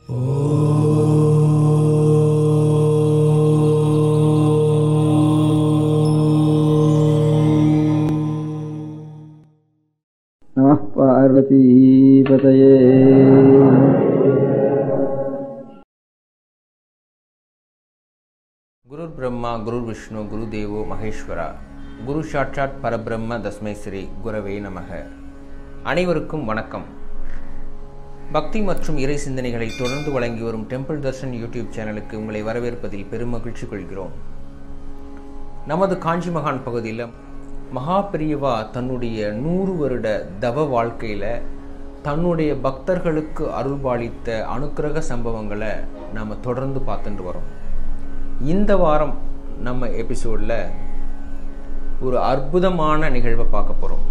நம பார்வதீபதயே குரு பிரம்மா குரு விஷ்ணு குரு தேவோ மகேஸ்வரா குரு சாட்சாத் பரபிரம்ம தஸ்மை ஸ்ரீ குரவே நமக அனைவருக்கும் வணக்கம் பக்தி மற்றும் இறை சிந்தனைகளை தொடர்ந்து வழங்கி வரும் டெம்பிள் தர்ஷன் யூடியூப் சேனலுக்கு உங்களை வரவேற்பதில் பெருமகிழ்ச்சி கொள்கிறோம் நமது காஞ்சி மகான் பகுதியில் மகா பெரியவா தன்னுடைய நூறு வருட தவ வாழ்க்கையில் தன்னுடைய பக்தர்களுக்கு அருள்பாலித்த அனுக்கிரக சம்பவங்களை நாம் தொடர்ந்து பார்த்துட்டு வரோம் இந்த வாரம் நம்ம எபிசோடில் ஒரு அற்புதமான நிகழ்வை பார்க்க போகிறோம்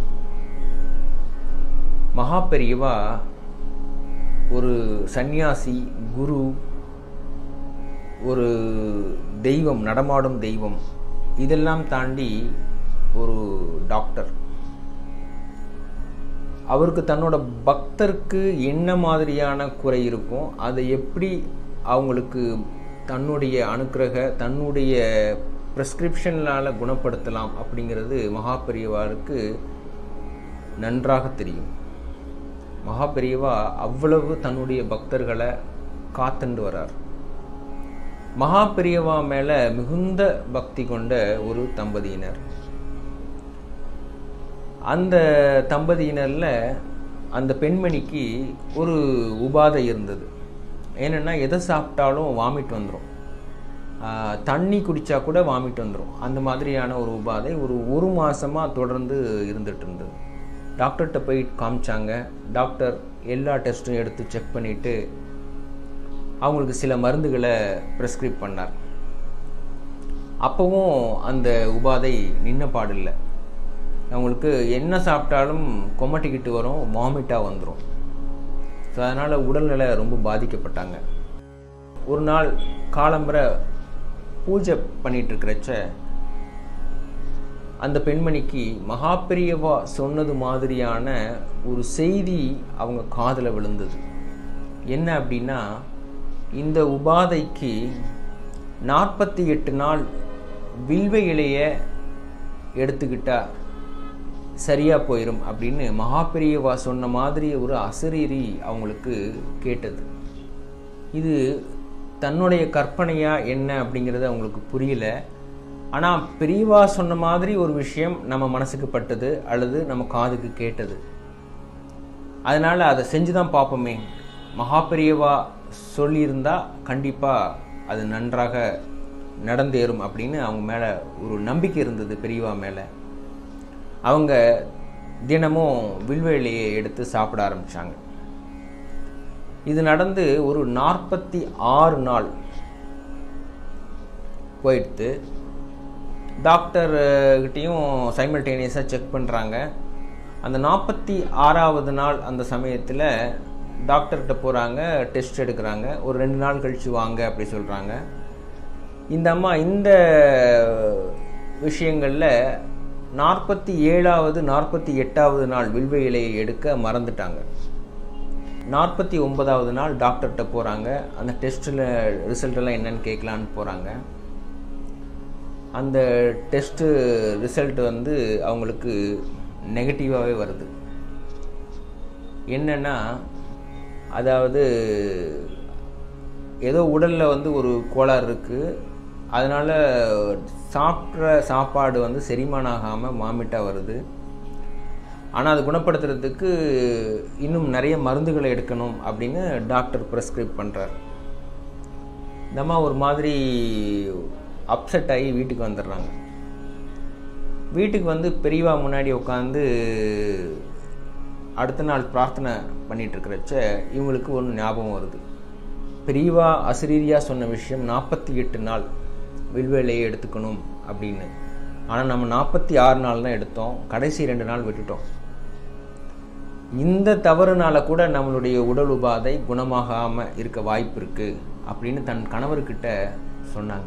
மகா பெரியவா ஒரு சந்நியாசி குரு ஒரு தெய்வம் நடமாடும் தெய்வம் இதெல்லாம் தாண்டி ஒரு டாக்டர் அவருக்கு தன்னோட பக்தருக்கு என்ன மாதிரியான குறை இருக்கும் அதை எப்படி அவங்களுக்கு தன்னுடைய அனுக்கிரக தன்னுடைய ப்ரெஸ்கிரிப்ஷனால் குணப்படுத்தலாம் அப்படிங்கிறது மகா பெரியவாருக்கு நன்றாக தெரியும் மகா பெரியவா அவ்வளவு தன்னுடைய பக்தர்களை காத்துண்டு வரார் மகா பெரியவா மேலே மிகுந்த பக்தி கொண்ட ஒரு தம்பதியினர் அந்த தம்பதியினரில் அந்த பெண்மணிக்கு ஒரு உபாதை இருந்தது என்னென்னா எதை சாப்பிட்டாலும் வாமிட் வந்துடும் தண்ணி குடித்தா கூட வாமிட் வந்துடும் அந்த மாதிரியான ஒரு உபாதை ஒரு ஒரு மாதமாக தொடர்ந்து இருந்துகிட்டு இருந்தது டாக்டர்கிட்ட போய் காமிச்சாங்க டாக்டர் எல்லா டெஸ்ட்டும் எடுத்து செக் பண்ணிவிட்டு அவங்களுக்கு சில மருந்துகளை ப்ரெஸ்கிரைப் பண்ணார் அப்போவும் அந்த உபாதை நின்ன பாடில்லை அவங்களுக்கு என்ன சாப்பிட்டாலும் கொமட்டிக்கிட்டு வரும் வாமிட்டாக வந்துடும் ஸோ அதனால் உடல்நிலை ரொம்ப பாதிக்கப்பட்டாங்க ஒரு நாள் காலம்பரை பூஜை பண்ணிகிட்ருக்கிறச்ச அந்த பெண்மணிக்கு மகாபெரியவா சொன்னது மாதிரியான ஒரு செய்தி அவங்க காதில் விழுந்தது என்ன அப்படின்னா இந்த உபாதைக்கு நாற்பத்தி எட்டு நாள் வில்வ இலைய எடுத்துக்கிட்டா சரியாக போயிடும் அப்படின்னு மகாபெரியவா சொன்ன மாதிரி ஒரு அசரீரி அவங்களுக்கு கேட்டது இது தன்னுடைய கற்பனையா என்ன அப்படிங்கிறது அவங்களுக்கு புரியல ஆனால் பெரியவா சொன்ன மாதிரி ஒரு விஷயம் நம்ம மனசுக்கு பட்டது அல்லது நம்ம காதுக்கு கேட்டது அதனால் அதை செஞ்சு தான் பார்ப்போமே மகா பெரியவா சொல்லியிருந்தா கண்டிப்பாக அது நன்றாக நடந்தேறும் அப்படின்னு அவங்க மேலே ஒரு நம்பிக்கை இருந்தது பெரியவா மேலே அவங்க தினமும் வில்வேலியை எடுத்து சாப்பிட ஆரம்பித்தாங்க இது நடந்து ஒரு நாற்பத்தி ஆறு நாள் போயிடுத்து டாக்டர்கிட்டையும் சைமல்டேனியஸாக செக் பண்ணுறாங்க அந்த நாற்பத்தி ஆறாவது நாள் அந்த சமயத்தில் டாக்டர்கிட்ட போகிறாங்க டெஸ்ட் எடுக்கிறாங்க ஒரு ரெண்டு நாள் கழித்து வாங்க அப்படி சொல்கிறாங்க இந்த அம்மா இந்த விஷயங்களில் நாற்பத்தி ஏழாவது நாற்பத்தி எட்டாவது நாள் வில்வ இலையை எடுக்க மறந்துட்டாங்க நாற்பத்தி ஒன்பதாவது நாள் டாக்டர்கிட்ட போகிறாங்க அந்த டெஸ்ட்டில் ரிசல்ட்டெல்லாம் என்னன்னு கேட்கலான்னு போகிறாங்க அந்த டெஸ்ட்டு ரிசல்ட் வந்து அவங்களுக்கு நெகட்டிவாகவே வருது என்னென்னா அதாவது ஏதோ உடலில் வந்து ஒரு கோளாறு இருக்குது அதனால் சாப்பிட்ற சாப்பாடு வந்து செரிமானம் ஆகாமல் வாமிட்டாக வருது ஆனால் அது குணப்படுத்துறதுக்கு இன்னும் நிறைய மருந்துகளை எடுக்கணும் அப்படின்னு டாக்டர் ப்ரெஸ்கிரைப் பண்ணுறார் இந்தம்மா ஒரு மாதிரி அப்செட் ஆகி வீட்டுக்கு வந்துடுறாங்க வீட்டுக்கு வந்து பெரியவா முன்னாடி உட்காந்து அடுத்த நாள் பிரார்த்தனை பண்ணிகிட்ருக்கிறச்ச இவங்களுக்கு ஒன்று ஞாபகம் வருது பெரியவா அசிரீரியாக சொன்ன விஷயம் நாற்பத்தி எட்டு நாள் வில்வேலையை எடுத்துக்கணும் அப்படின்னு ஆனால் நம்ம நாற்பத்தி ஆறு நாள் தான் எடுத்தோம் கடைசி ரெண்டு நாள் விட்டுட்டோம் இந்த தவறுனால கூட நம்மளுடைய உடல் உபாதை குணமாகாமல் இருக்க வாய்ப்பு இருக்குது அப்படின்னு தன் கணவர்கிட்ட சொன்னாங்க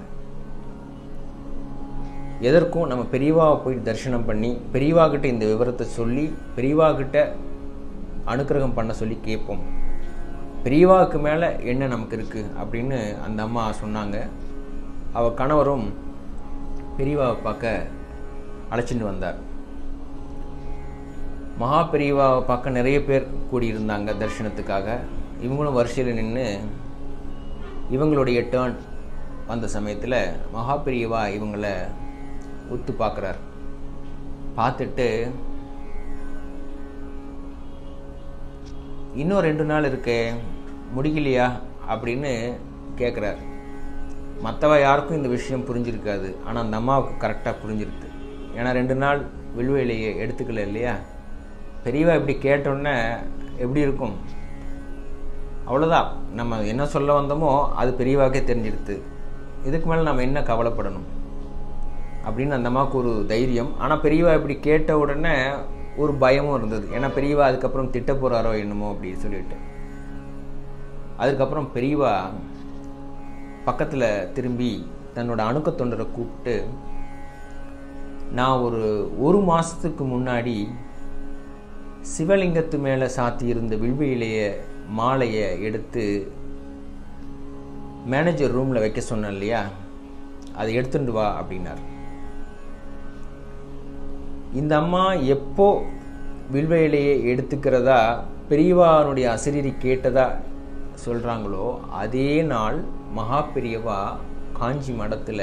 எதற்கும் நம்ம பெரியவாவை போய் தரிசனம் பண்ணி பெரியவா கிட்ட இந்த விவரத்தை சொல்லி பெரியவா கிட்ட அனுக்கிரகம் பண்ண சொல்லி கேட்போம் பெரியவாவுக்கு மேலே என்ன நமக்கு இருக்குது அப்படின்னு அந்த அம்மா சொன்னாங்க அவள் கணவரும் பெரியவாவை பார்க்க அழைச்சிட்டு வந்தார் மகா பெரியவாவை பார்க்க நிறைய பேர் கூடியிருந்தாங்க தரிசனத்துக்காக இவங்களும் வரிசையில் நின்று இவங்களுடைய டேர்ன் வந்த சமயத்தில் மகா பெரியவா இவங்களை உத்து பார்க்குறார் பார்த்துட்டு இன்னும் ரெண்டு நாள் இருக்கே முடியலையா அப்படின்னு கேட்குறார் மற்றவ யாருக்கும் இந்த விஷயம் புரிஞ்சிருக்காது ஆனால் அந்த அம்மாவுக்கு கரெக்டாக புரிஞ்சிருக்கு ஏன்னா ரெண்டு நாள் வில்வேலையை எடுத்துக்கல இல்லையா பெரியவா இப்படி கேட்டோன்னே எப்படி இருக்கும் அவ்வளோதான் நம்ம என்ன சொல்ல வந்தோமோ அது பெரியவாக்கே தெரிஞ்சிடுது இதுக்கு மேலே நம்ம என்ன கவலைப்படணும் அப்படின்னு அந்த அம்மாவுக்கு ஒரு தைரியம் ஆனால் பெரியவா இப்படி கேட்ட உடனே ஒரு பயமும் இருந்தது ஏன்னா பெரியவா அதுக்கப்புறம் திட்ட போகிறாரோ என்னமோ அப்படின்னு சொல்லிட்டு அதுக்கப்புறம் பெரியவா பக்கத்தில் திரும்பி தன்னோட அணுக்க தொண்டரை கூப்பிட்டு நான் ஒரு ஒரு மாதத்துக்கு முன்னாடி சிவலிங்கத்து மேலே சாத்தி இருந்த வில்வியிலேய மாலையை எடுத்து மேனேஜர் ரூமில் வைக்க சொன்னேன் இல்லையா அதை எடுத்துட்டு வா அப்படின்னார் இந்த அம்மா எப்போ வில்வையிலேயே எடுத்துக்கிறதா பெரியவானுடைய அசிரியரி கேட்டதா சொல்கிறாங்களோ அதே நாள் மகா பெரியவா காஞ்சி மடத்தில்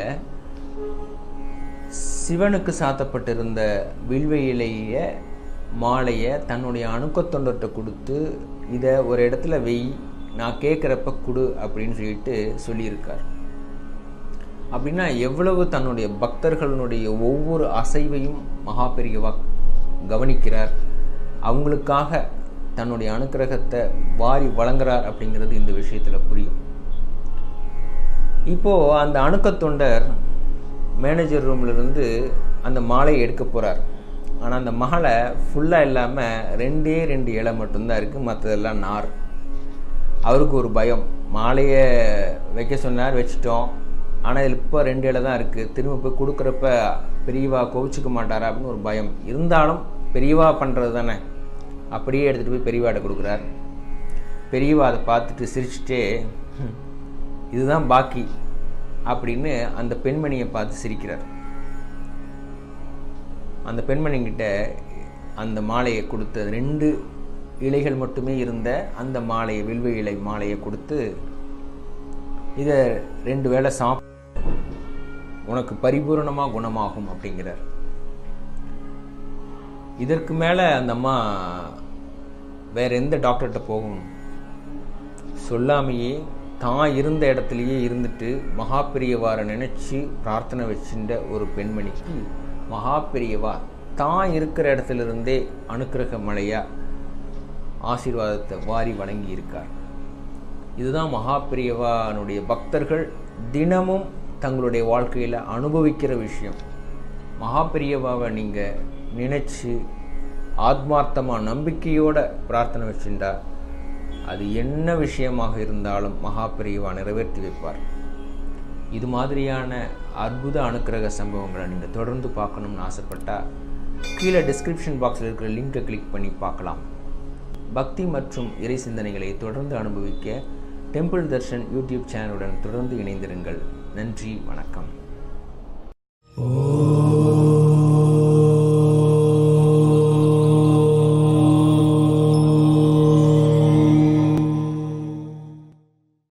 சிவனுக்கு சாத்தப்பட்டிருந்த வில்வையிலேய மாலையை தன்னுடைய அணுக்கத்தொண்டர்கிட்ட கொடுத்து இதை ஒரு இடத்துல வெய் நான் கேட்குறப்ப கொடு அப்படின்னு சொல்லிட்டு சொல்லியிருக்கார் அப்படின்னா எவ்வளவு தன்னுடைய பக்தர்களுடைய ஒவ்வொரு அசைவையும் மகா பெரியவா கவனிக்கிறார் அவங்களுக்காக தன்னுடைய அனுக்கிரகத்தை வாரி வழங்குறார் அப்படிங்கிறது இந்த விஷயத்தில் புரியும் இப்போது அந்த அணுக்கத் தொண்டர் மேனேஜர் ரூம்லேருந்து அந்த மாலையை எடுக்க போகிறார் ஆனால் அந்த மாலை ஃபுல்லாக இல்லாமல் ரெண்டே ரெண்டு இலை மட்டும்தான் இருக்குது மற்றதெல்லாம் நார் அவருக்கு ஒரு பயம் மாலையை வைக்க சொன்னார் வச்சிட்டோம் ஆனால் இதில் இப்போ ரெண்டு இலை தான் இருக்குது திரும்ப போய் கொடுக்குறப்ப பெரியவா கோவிச்சுக்க மாட்டாரா அப்படின்னு ஒரு பயம் இருந்தாலும் பெரியவா பண்ணுறது தானே அப்படியே எடுத்துகிட்டு போய் பெரியவாட்ட கொடுக்குறார் பெரியவா அதை பார்த்துட்டு சிரிச்சுட்டே "ஹம், இதுதான் பாக்கி அப்படின்னு அந்த பெண்மணியை பார்த்து சிரிக்கிறார் அந்த பெண்மணிங்கிட்ட அந்த மாலையை கொடுத்து ரெண்டு இலைகள் மட்டுமே இருந்த அந்த மாலையை வில்வ இலை மாலையை கொடுத்து இதை ரெண்டு வேளை சாப் உனக்கு பரிபூரணமாக குணமாகும் அப்படிங்கிறார் இதற்கு மேலே அந்த அம்மா வேற எந்த டாக்டர்கிட்ட போகணும் சொல்லாமையே தான் இருந்த இடத்துலையே இருந்துட்டு மகா பெரியவாரை நினச்சி பிரார்த்தனை வச்சுட்ட ஒரு பெண்மணிக்கு மகா பெரியவா தான் இருக்கிற இடத்துல இருந்தே அனுக்கிரக மழையா ஆசீர்வாதத்தை வாரி வழங்கி இருக்கார் இதுதான் மகா பெரியவானுடைய பக்தர்கள் தினமும் தங்களுடைய வாழ்க்கையில் அனுபவிக்கிற விஷயம் மகா பெரியவாவை நீங்கள் நினச்சி ஆத்மார்த்தமாக நம்பிக்கையோட பிரார்த்தனை வச்சுட்டா அது என்ன விஷயமாக இருந்தாலும் மகா பெரியவா நிறைவேற்றி வைப்பார் இது மாதிரியான அற்புத அனுக்கிரக சம்பவங்களை நீங்கள் தொடர்ந்து பார்க்கணும்னு ஆசைப்பட்டா கீழே டிஸ்கிரிப்ஷன் பாக்ஸில் இருக்கிற லிங்கை கிளிக் பண்ணி பார்க்கலாம் பக்தி மற்றும் இறை சிந்தனைகளை தொடர்ந்து அனுபவிக்க டெம்பிள் தர்ஷன் யூடியூப் சேனலுடன் தொடர்ந்து இணைந்திருங்கள் நன்றி வணக்கம் ஓ